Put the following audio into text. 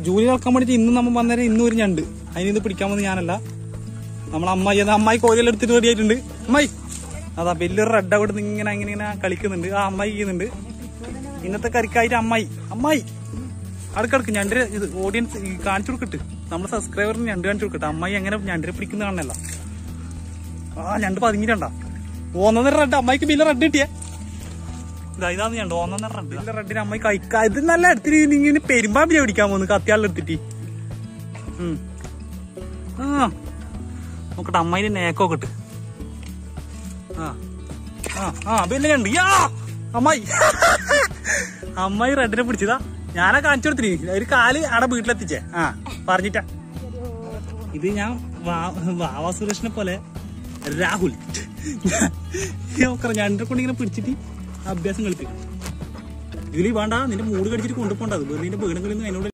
Julie ഇളക്കാൻ വേണ്ടിട്ട് ഇന്ന് നമ്മൾ വന്നേരം ഇന്നും ഒരു ഞണ്ട് അതിന് ഇത് പിടിക്കാൻ വന്ന് ഞാനല്ല നമ്മളെ അമ്മായി അത് അമ്മായി കോരിയെല്ലാം എടുത്തിട്ട് റെഡി ആയിട്ടുണ്ട് അമ്മായി അതാ വലിയൊരു റെഡ് അവിടെ നിന്ന് ഇങ്ങനെ ഇങ്ങനെ ഇങ്ങനെ കളിക്കുന്നുണ്ട് ആ അമ്മായി ചെയ്യുന്നുണ്ട് ഇന്നത്തെ കറിക്കായിട്ട് അമ്മായി അമ്മായി അടുക്കടുക്ക് ഞണ്ടിന് ഇത് ഓഡിയൻസ് കാണിച്ചു കൊടുക്കട്ട് നമ്മുടെ സബ്സ്ക്രൈബറിന് ഞണ്ട് കാണിച്ചു കൊടുക്കട്ടെ അമ്മായി എങ്ങനെ ഞണ്ടിനെ പിടിക്കുന്ന കാണണല്ല ആ ഞണ്ട് പതുങ്ങിട്ടുണ്ടാ ഒന്നൊന്നര റെഡ് അമ്മായിക്ക് ബില്ല റെഡ് കിട്ടിയേ ഇതാ ഇതാന്ന് ഞണ്ട് ഒന്നൊന്നര റെഡ് ബില്ല റെഡിന് അമ്മായി കഴിക്കാ ഇത് നല്ല എടുത്തിട്ട് ഇങ്ങനെ പെരുമ്പാമ്പിനെ പിടിക്കാൻ പോകുന്നു കത്തിയാളിൽ എടുത്തിട്ട് ഉം. ആ നോക്കട്ടെ അമ്മായിന്റെ നേക്കോക്കട്ട് ആ ആ ആ ബില്ല ഞണ്ട് യാ അമ്മായി അമ്മായി റെഡിനെ പിടിച്ചതാ ഞാനാ കാണിച്ചു കൊടുത്തിരി ഒരു കാല് അവിടെ വീട്ടിലെത്തിച്ചേ ആ പറഞ്ഞിട്ടാ ഇത് ഞാൻ വാ- വാവാ സുരേഷിനെ പോലെ രാഹുൽ ഞണ്ടിനെ കൊണ്ട് ഇങ്ങനെ പിടിച്ചിട്ട് അഭ്യാസം കളിപ്പിക്കും ഇതിൽ വേണ്ട നിന്റെ മൂട് കടിച്ചിട്ട് കൊണ്ടുപോകണ്ട അത് വെറുതെ നിന്റെ വീടുകളിൽ നിന്ന് എന്നോട്